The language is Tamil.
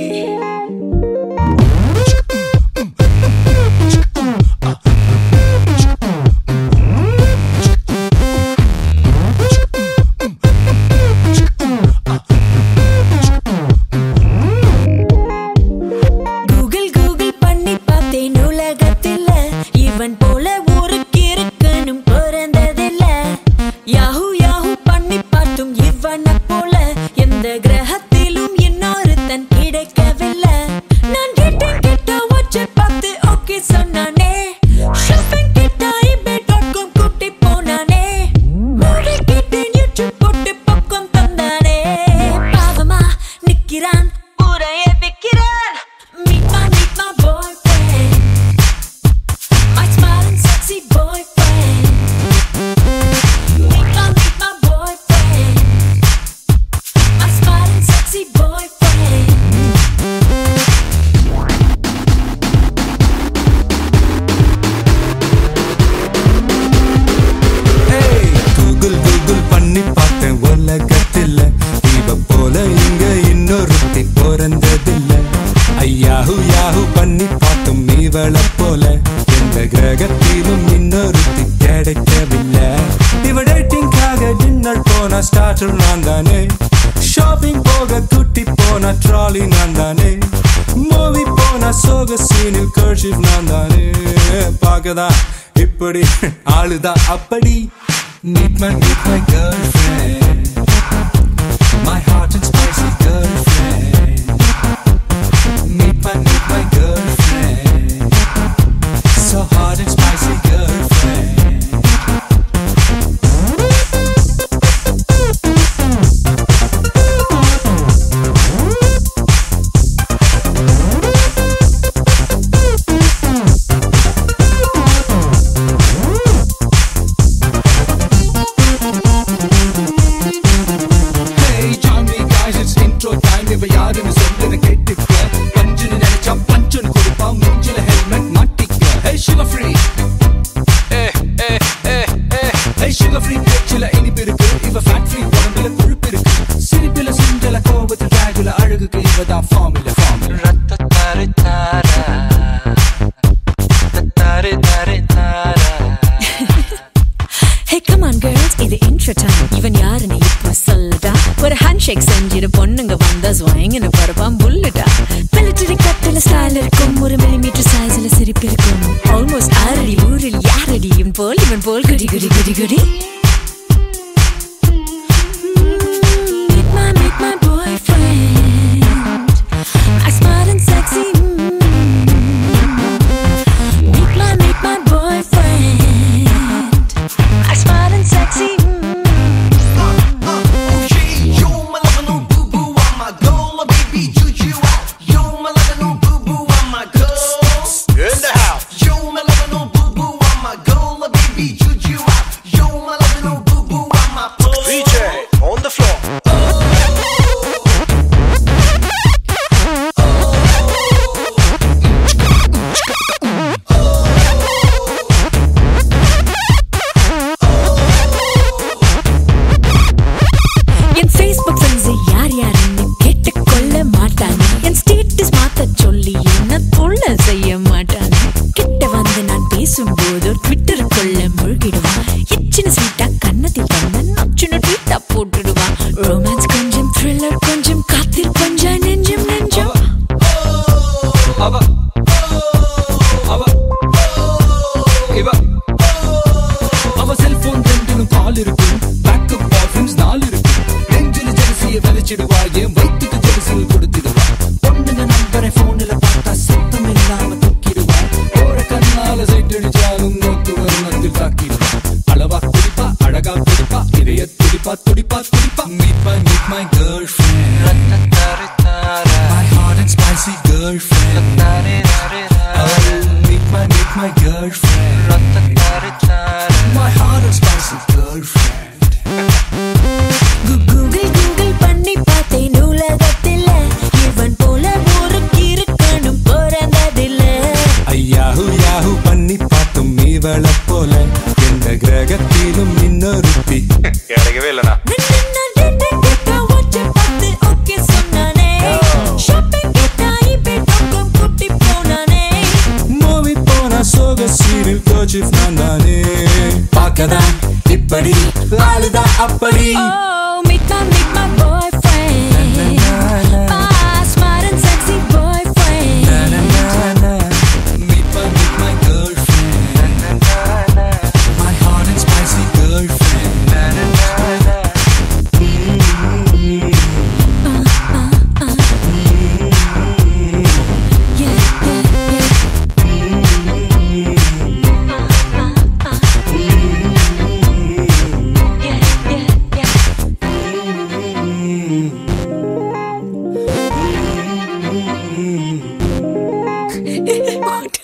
கூகுள் கூகுள் பண்ணி பார்த்தேன் உலகத்தில் இவன் போல ஊருக்கு இருக்கணும் பிறந்ததில்ல யாஹூ யாஹூ பண்ணி பார்த்தும் இவனை போல எந்த கிரகத்திலும் இன்னொருத்தன் கிடைக்கவில்லை நான் கேட்டேன் கேட்ட வச்சு பார்த்து ஓகே சொன்னானே ஷாப்பிங் கிட்ட இபே டாட் காம் கூட்டி போனானே மூவி கேட்டேன் யூடியூப் போட்டு பக்கம் தந்தானே பாவமா நிக்கிறான் ஊரையே விக்கிறான் Meet my, meet my boyfriend My smiling sexy boyfriend Meet my, meet my boyfriend My smiling sexy boyfriend Google Google பண்ணி பார்த்தேன் உலகத்தில் இவ போல இங்க இன்னொருத்தி பிறந்ததில்ல ஐயாஹு யாஹு பண்ணி பார்த்தும் இவள போல எந்த கிரகத்திலும் இன்னொருத்தி கிடைக்கவில்லை இவ டேட்டிங்காக டின்னர் போன ஸ்டார்டர் நான் தானே ஷாப்பிங் போக குட்டி போன ட்ராலி நான் தானே மூவி போன சோக சீனில் கர்ஷிப் நான் தானே பார்க்கதான் இப்படி ஆளுதான் அப்படி Meet my, meet my girlfriend My hot and spicy girlfriend Meet my, meet my girlfriend So hot and spicy girlfriend Hey, join me guys, it's intro time. இவ யாருன்னு சொல்லுன்னு கேட்டுக்க. பஞ்சுன்னு நினைச்சா பஞ்சுன்னு கொடுப்பான். மூஞ்சில helmet மாட்டிக்க. Hey, sugar free. Eh, eh, eh, eh. Hey, sugar free பேச்சுல இனிப்பு இருக்கு. இவ fat free உடம்புல கொழுப்பு இருக்கு. சிரிப்புல சிந்தல கோபத்தில் dragula அழகுக்கு இவதான் formula, formula. Hey come on girls இது intro time இவன் யாருன்னு இப்போ சொல்லுடா ஒரு ஹேண்ட்ஷேக் செஞ்சிட்டு பொண்ணுங்க வந்தா ஸ்வாயிங்னு பரப்பான் புல்லுடா மிலிட்டரி கட்டில ஸ்டைல் இருக்கும் ஒரு மில்லிமீட்டர் சைஸ்ல சிரிப்பு இருக்கும் ஆல்மோஸ்ட் ஆறடி ஊரில் யாரடியும் போல் இவன் போல் குடி குடி குடி குடி Meet my, meet my boyfriend I smart and sexy mm. Meet my, meet my boyfriend I smart and sexy mm. In the house. DJ on the floor. N Facebook friends யார் யாருன்னு கேட்டுக்கொள்ள மாட்டாங்க என் ஸ்டேட்டஸ் மாத்த சொல்லி என்ன தொல்ல செய்ய மாட்டாங்க கிட்ட வந்து நான் பேசும்போது ட்விட்டருக்குள்ள முழுகிடுவான் இச்சின ஸ்வீட்டா கண்ணத்தில் தந்த நச்சுன ட்வீட்டா போட்டுடுவான் ரொமான்ஸ் கொஞ்சம் த்ரில்லர் கொஞ்சம் காத்தில் கொஞ்சம் நெஞ்சம் நெஞ்சம் அவ அவ இவ அவ செல்போன் ரெண்டிலும் கால் இருக்கும் பேக்கப் பாய்ஃப்ரெண்ட்ஸ் நாலு இருக்கும் நெஞ்சில ஜெலசிய விதைச்சிடுவா என் வயிற்றுக்கு ஜெலசியில் கொடுத்துடுவா பொண்ணுங்க நம்பரை போன்ல பார்த்தா சத்தம் இல்லாம தூக்கிடுவா போற கண்ணால சைட் அடிச்சாலும் நோக்கு வருணத்தில் தாக்கிடுவா அளவா குடிப்பா அழகா குடிப்பா இதய துடிப்பா துடிப்பா துடிப்பா Meet my, meet my girlfriend My hot and spicy girlfriend Oh, meet my, meet my girlfriend My hot and spicy girlfriend Google Google பண்ணி பார்த்தேன் உலகத்தில் இவன் போல ஊருக்கு இருக்கணும் பிறந்ததில்ல ஐயாஹு யாஹு பண்ணி பார்த்தும் இவள போல எந்த கிரகத்திலும் இன்னொருத்தி கிடைக்கவே இல்லைண்ணா நின்னு நான் டேட்டிங் கிட்ட watch பார்த்து okay சொன்னானே. shopping கிட்ட chief நான் தானே பார்க்கதான் இப்படி ஆளுதான் அப்படி Oh, meet my, meet my boyfriend. My smart and sexy boyfriend. Meet my, meet my girlfriend My hot and spicy girlfriend Yeah, yeah, yeah. Yeah, yeah, yeah. What?